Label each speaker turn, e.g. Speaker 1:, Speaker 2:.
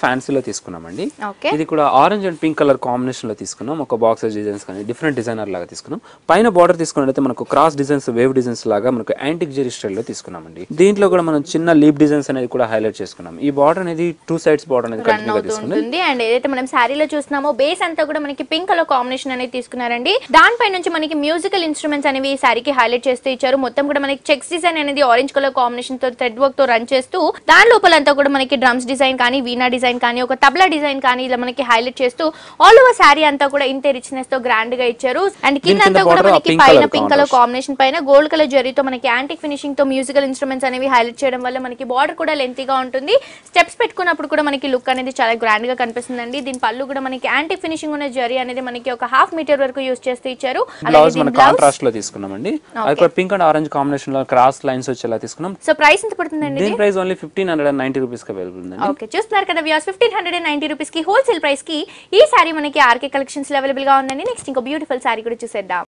Speaker 1: ఫ్యాన్సీలో తీసుకున్నామండి
Speaker 2: ఓకే
Speaker 1: ఇది కూడా orange and pink colour combination లో తీసుకున్నాం ఒక బాక్సెస్ డిజైన్స్ కానీ డిఫరెంట్ డిజైనర్ లాగా తీసుకున్నాం పైన బార్డర్ తీసుకున్నట్లయితే మనకు క్రాస్ డిజైన్స్ వేవ్ డిజైన్స్ లాగా మనకు యాంటిక్ జెరీ స్టైల్ లో తీసుకున్నామండి దీంట్లో కూడా మనం చిన్న లీప్ డిజైన్స్ అనేది కూడా హైలైట్ చేసుకున్నాం ఈ బార్డర్ అనేది టూ సైడ్స్ బార్డర్ అనేది
Speaker 2: రన్
Speaker 1: కంటిన్యూగా
Speaker 2: అవుతూ
Speaker 1: తీసుకున్నాం
Speaker 2: ఉంటుంది అండ్ ఏదైతే మనం శారీలో చూస్తున్నామో బేస్ అంతా కూడా మనకి పింక్ కలర్ కాంబినేషన్ అనేది తీసుకున్నారండి దానిపై నుంచి మనకి మ్యూజికల్ ఇన్స్ట్రుమెంట్స్ అనేవి ఈ శారీకి హైలైట్ చేస్తూ ఇచ్చారు మొత్తం కూడా మనకి చెక్స్ డిజైన్ అనేది ఆరెంజ్ కలర్ కాంబినేషన్ తో థ్రెడ్ వర్క్ తో రన్ చేస్తూ దాని లోపలంతా కూడా మనకి డ్రమ్స్ డిజైన్ కానీ వీణా డిజైన్ కానీ ఒక తబలా డిజైన్ కానీ ఇలా మనకి హైలైట్ చేస్తూ ఆల్ ఓవర్ శారీ అంతా కూడా ఇంతే రిచ్నెస్ తో గ్రాండ్ గా ఇచ్చారు అండ్ కింద
Speaker 1: కింద
Speaker 2: అంతా కూడా
Speaker 1: border ఆ
Speaker 2: మనకి
Speaker 1: pink
Speaker 2: పైన
Speaker 1: colour
Speaker 2: పింక్ కలర్ కాంబినేషన్ పైన గోల్డ్ కలర్ జరీతో మనకి యాంటిక్ ఫినిషింగ్ తో మ్యూజికల్ ఇన్స్ట్రుమెంట్స్ అనేవి హైలైట్ చేయడం వల్ల మనకి బార్డర్ కూడా లెంతీగా ఉంటుంది స్టెప్స్ పెట్టుకున్నప్పుడు కూడా మనకి లుక్ అనేది చాలా గ్రాండ్ గా కనిపిస్తుందండి దీని పళ్ళు కూడా మనకి యాంటిక్ ఫినిషింగ్ ఉన్న జరీ అనేది మనకి ఒక హాఫ్ మీటర్ వరకు యూస్ చేస్తూ ఇచ్చారు అలాగే
Speaker 1: బ్లౌజ్
Speaker 2: దీని
Speaker 1: మన
Speaker 2: బ్లౌజ్
Speaker 1: కాంట్రాస్ట్ లో తీసుకున్నామండి అది కూడా పింక్ అండ్ ఆరెంజ్ కాంబినేషన్ లో క్రాస్ లైన్స్ వచ్చేలా తీసుకున్నాం
Speaker 2: సో ప్రైస్ ఎంత పడుతుందండి
Speaker 1: దీని price only fifteen hundred and ninety rupees కి అవైలబుల్ ఉందండి
Speaker 2: ఓకే చూస్తున్నారు కదా views fifteen hundred and ninety rupees కి హోల్సేల్ ప్రైస్ కి ఈ సారీ మనకి ఆర్కే కలెక్షన్స్ లో అవైలబుల్ గా ఉందండి నెక్స్ట్ ఇంకో బ్యూటిఫుల్ సారీ కూడా చూసేద్దాం